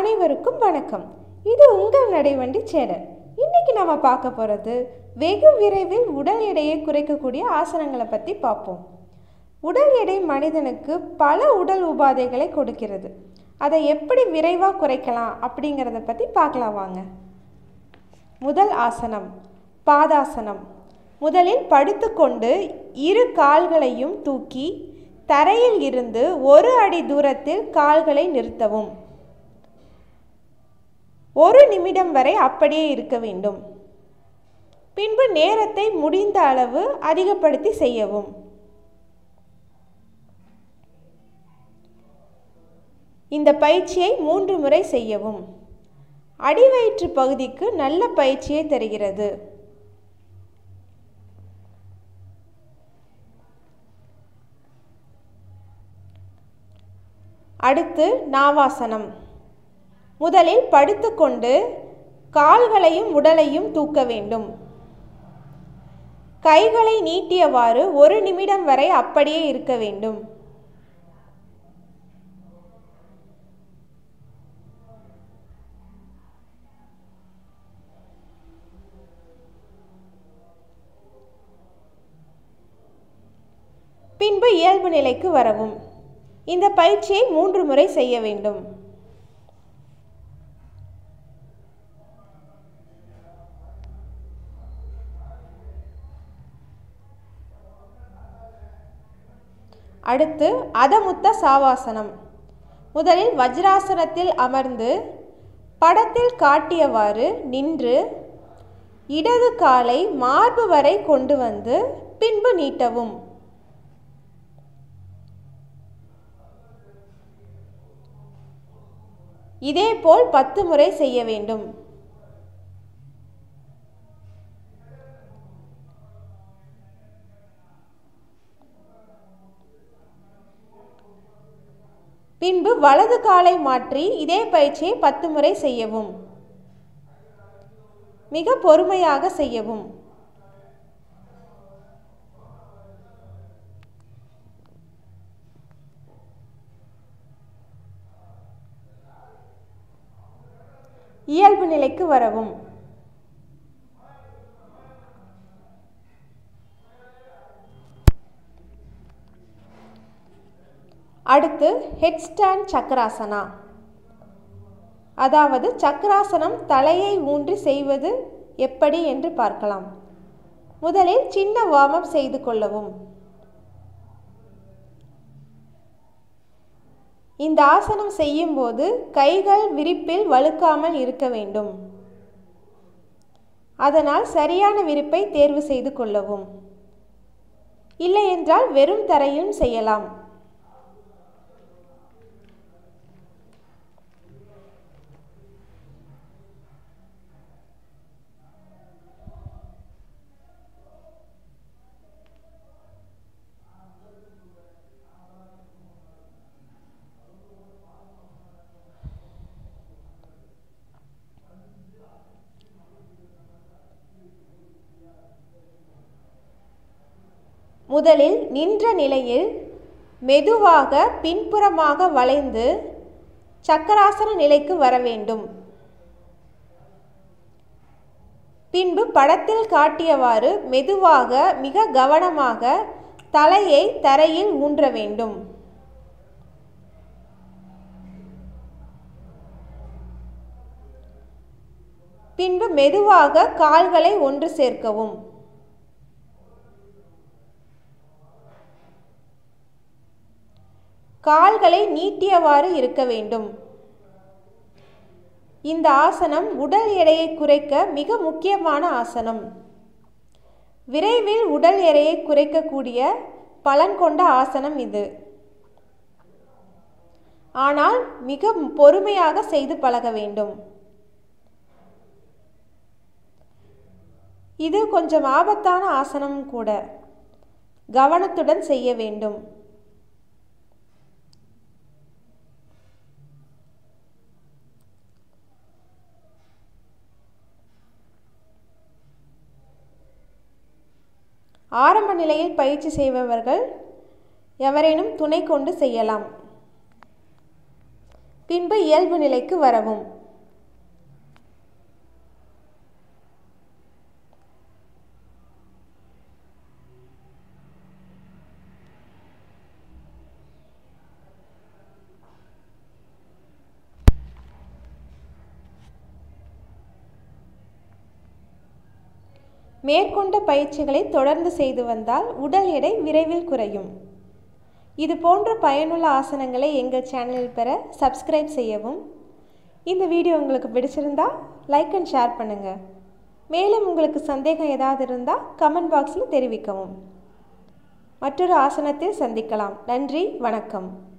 அனைவருக்கும் வணக்கம் இது உங்கள் நடைவண்டி சேனல் இன்னைக்கு நம்ம பார்க்க போகிறது வெகு விரைவில் உடல் எடையை குறைக்கக்கூடிய ஆசனங்களை பற்றி பார்ப்போம் உடல் எடை மனிதனுக்கு பல உடல் உபாதைகளை கொடுக்கிறது அதை எப்படி விரைவாக குறைக்கலாம் அப்படிங்கிறத பற்றி பார்க்கலாம் வாங்க முதல் ஆசனம் பாதாசனம் முதலில் படுத்துக்கொண்டு இரு கால்களையும் தூக்கி தரையில் இருந்து ஒரு அடி தூரத்தில் கால்களை நிறுத்தவும் ஒரு நிமிடம் வரை அப்படியே இருக்க வேண்டும் பின்பு நேரத்தை முடிந்த அளவு அதிகப்படுத்தி செய்யவும் இந்த பயிற்சியை மூன்று முறை செய்யவும் அடிவயிற்று பகுதிக்கு நல்ல பயிற்சியை தருகிறது அடுத்து நாவாசனம் முதலில் படுத்துக்கொண்டு கால்களையும் உடலையும் தூக்க வேண்டும் கைகளை நீட்டியவாறு ஒரு நிமிடம் வரை அப்படியே இருக்க வேண்டும் பின்பு இயல்பு நிலைக்கு வரவும் இந்த பயிற்சியை மூன்று முறை செய்ய வேண்டும் அடுத்து அதமுத்த சாவாசனம் முதலில் வஜ்ராசனத்தில் அமர்ந்து படத்தில் காட்டியவாறு நின்று இடது காலை மார்பு வரை கொண்டு வந்து பின்பு நீட்டவும் இதேபோல் பத்து முறை செய்ய வேண்டும் பின்பு வலது காலை மாற்றி இதே பயிற்சியை பத்து முறை செய்யவும் மிக பொறுமையாக செய்யவும் இயல்பு நிலைக்கு வரவும் அடுத்து ஹெட் ஸ்டாண்ட் சக்கராசனா அதாவது சக்கராசனம் தலையை ஊன்றி செய்வது எப்படி என்று பார்க்கலாம் முதலில் சின்ன வார்ம் செய்து கொள்ளவும் இந்த ஆசனம் செய்யும்போது கைகள் விரிப்பில் வழுக்காமல் இருக்க வேண்டும் அதனால் சரியான விரிப்பை தேர்வு செய்து கொள்ளவும் இல்லையென்றால் வெறும் தரையும் செய்யலாம் முதலில் நின்ற நிலையில் மெதுவாக பின்புறமாக வளைந்து சக்கராசன நிலைக்கு வர வேண்டும் பின்பு படத்தில் காட்டியவாறு மெதுவாக மிக கவனமாக தலையை தரையில் ஊன்ற வேண்டும் பின்பு மெதுவாக கால்களை ஒன்று சேர்க்கவும் கால்களை நீட்டியவாறு இருக்க வேண்டும் இந்த ஆசனம் உடல் எடையை குறைக்க மிக முக்கியமான ஆசனம் விரைவில் உடல் எடையை குறைக்கக்கூடிய பலன் கொண்ட ஆசனம் இது ஆனால் மிக பொறுமையாக செய்து பழக வேண்டும் இது கொஞ்சம் ஆபத்தான ஆசனம் கூட கவனத்துடன் செய்ய வேண்டும் ஆரம்ப நிலையில் பயிற்சி செய்பவர்கள் எவரேனும் துணை கொண்டு செய்யலாம் பின்பு இயல்பு நிலைக்கு வரவும் மேற்கொண்ட பயிற்சிகளை தொடர்ந்து செய்து வந்தால் உடல் எடை விரைவில் குறையும் இது போன்ற பயனுள்ள ஆசனங்களை எங்கள் சேனலில் பெற சப்ஸ்கிரைப் செய்யவும் இந்த வீடியோ உங்களுக்கு பிடிச்சிருந்தா லைக் அண்ட் ஷேர் பண்ணுங்கள் மேலும் உங்களுக்கு சந்தேகம் ஏதாவது இருந்தால் கமெண்ட் பாக்ஸில் தெரிவிக்கவும் மற்றொரு ஆசனத்தில் சந்திக்கலாம் நன்றி வணக்கம்